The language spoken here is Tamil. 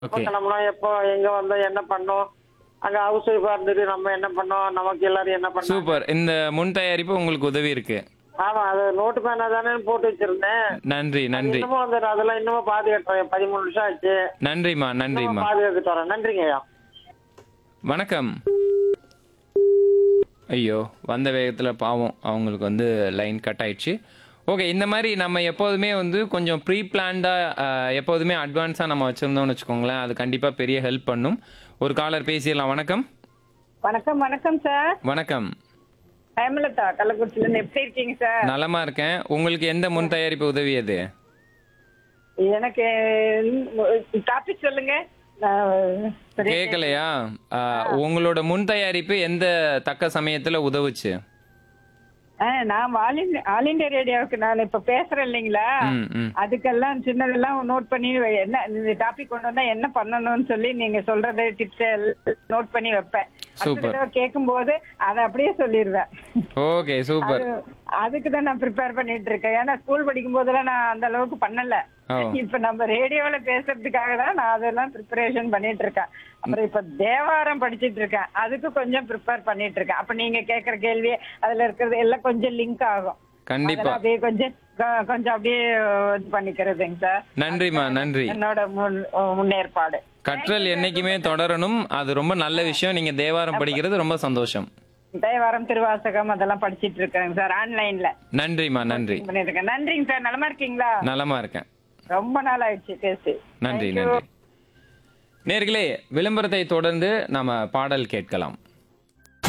எப்போ ஓகே கிளம்பணும் எப்போ எங்க வந்தோம் என்ன பண்ணோம் அங்க ஹவுஸ் ஒய்ஃபா இருந்துட்டு நம்ம என்ன பண்ணோம் நமக்கு எல்லாரும் என்ன பண்ணோம் சூப்பர் இந்த முன் தயாரிப்பு உங்களுக்கு உதவி இருக்கு ஆமா அது நோட்டு பேனா தானே போட்டு வச்சிருந்தேன் நன்றி நன்றி இன்னமும் அந்த அதெல்லாம் இன்னமும் பாதுகாத்து பதிமூணு நிமிஷம் ஆச்சு நன்றிம்மா நன்றிம்மா இன்னமும் பாதுகாத்து வரேன் நன்றிங்க ஐயா வணக்கம் ஐயோ வந்த வேகத்தில் பாவம் அவங்களுக்கு வந்து லைன் கட் ஆயிடுச்சு ஓகே இந்த மாதிரி நம்ம எப்போதுமே வந்து கொஞ்சம் ப்ரீ பிளான்டாக எப்போதுமே அட்வான்ஸாக நம்ம வச்சுருந்தோம்னு வச்சுக்கோங்களேன் அது கண்டிப்பாக பெரிய ஹெல்ப் பண்ணும் ஒரு காலர் பேசிடலாம் வணக்கம் வணக்கம் வணக்கம் சார் வணக்கம் ஹேமலதா கள்ளக்குறிச்சில இருந்து எப்படி இருக்கீங்க சார் நலமா இருக்கேன் உங்களுக்கு எந்த முன் தயாரிப்பு உதவி அது எனக்கு டாபிக் சொல்லுங்க நான் சரி. கேட்கலையா ஆஹ், உங்களோட முன் தயாரிப்பு எந்த தக்க சமயத்தில் உதவுச்சு ஆ, நான் ஆல் இந்தியா ஆல் இந்தியா ரேடியோவுக்கு நான் இப்ப பேசுறேன் இல்லைங்களா ம் ம் அதுக்கெல்லாம் சின்னதெல்லாம் நோட் பண்ணி வை- என்ன இந்த டாபிக் கொண்டு வந்தா என்ன பண்ணணும்னு சொல்லி நீங்க சொல்றது டிப்ஸ் நோட் பண்ணி வைப்பேன் Super. கேட்கும் போது அதை அப்படியே சொல்லிடுவேன் ஓகே சூப்பர் அது- அதுக்கு தான் நான் ப்ரிப்பேர் பண்ணிட்டு இருக்கேன் ஏன்னா ஸ்கூல் படிக்கும் போதெல்லாம் நான் அந்த அளவுக்கு பண்ணல ஓ. இப்ப நம்ம ரேடியோல பேசுறதுக்காக தான் நான் அதெல்லாம் ப்ரிப்பரேஷன் பண்ணிட்டு இருக்கேன் அப்புறம் இப்ப தேவாரம் படிச்சிட்டு இருக்கேன் அதுக்கு கொஞ்சம் ப்ரிப்பேர் பண்ணிட்டு இருக்கேன் அப்ப நீங்க கேக்குற கேள்வி அதுல இருக்கிறது எல்லாம் கொஞ்சம் லிங்க் ஆகும் கண்டிப்பா அதெல்லாம் அப்படியே கொஞ்சம் கொ- கொஞ்சம் அப்படியே இது பண்ணிக்கிறதுங்க சார் நன்றிம்மா நன்றி என்னோட முன்- முன்னேற்பாடு கற்றல் என்னைக்குமே தொடரணும் அது ரொம்ப நல்ல விஷயம் நீங்க தேவாரம் படிக்கிறது ரொம்ப சந்தோஷம் தேவாரம் திருவாசகம் அதெல்லாம் படிச்சிட்டு இருக்கேங்க சார் ஆன்லைன்ல நன்றிம்மா நன்றி பண்ணிட்டு இருக்கேன் நன்றிங்க சார் நலமா இருக்கீங்களா நலமா இருக்கேன் ரொம்ப நாள் ஆயிடுச்சு பேசி நன்றி Thank you. நன்றி நேர்களே விளம்பரத்தை தொடர்ந்து நாம பாடல் கேட்கலாம்